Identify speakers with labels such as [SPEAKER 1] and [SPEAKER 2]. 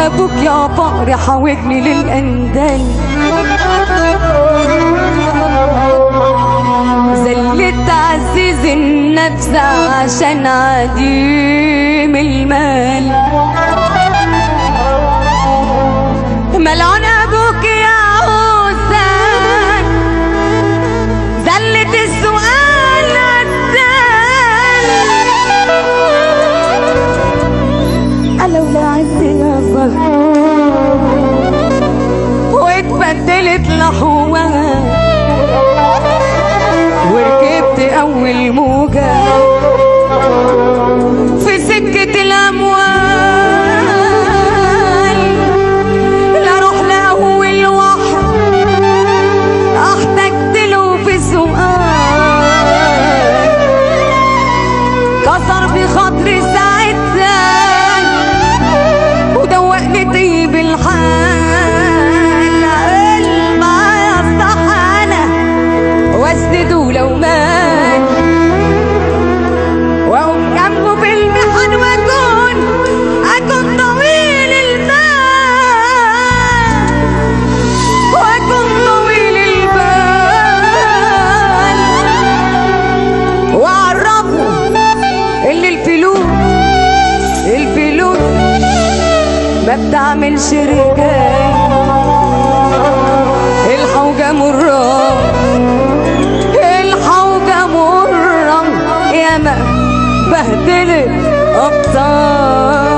[SPEAKER 1] ابوك يا فقر حاوجني للاندال زلت عزيز النفس عشان عديم المال ملعون ابوك يا حسين زلت السؤال الدال لولا عز يا فخر واتبدلت لحومها وركبت اول موجة في سكة الاموال لا اروح لاول واحد احتجت له في سؤال كسر في خاطري ساعتها ودوقني طيب الحال معايا الصحانة واسنده لو مات واقوم جنبه بالمحن واكون اكون طويل البال واكون طويل البال واعرفه ان الفلوس الفلوس ما بتعملش رجال الحوجة مرة الحوجة مرة ياما بهدلت أبطال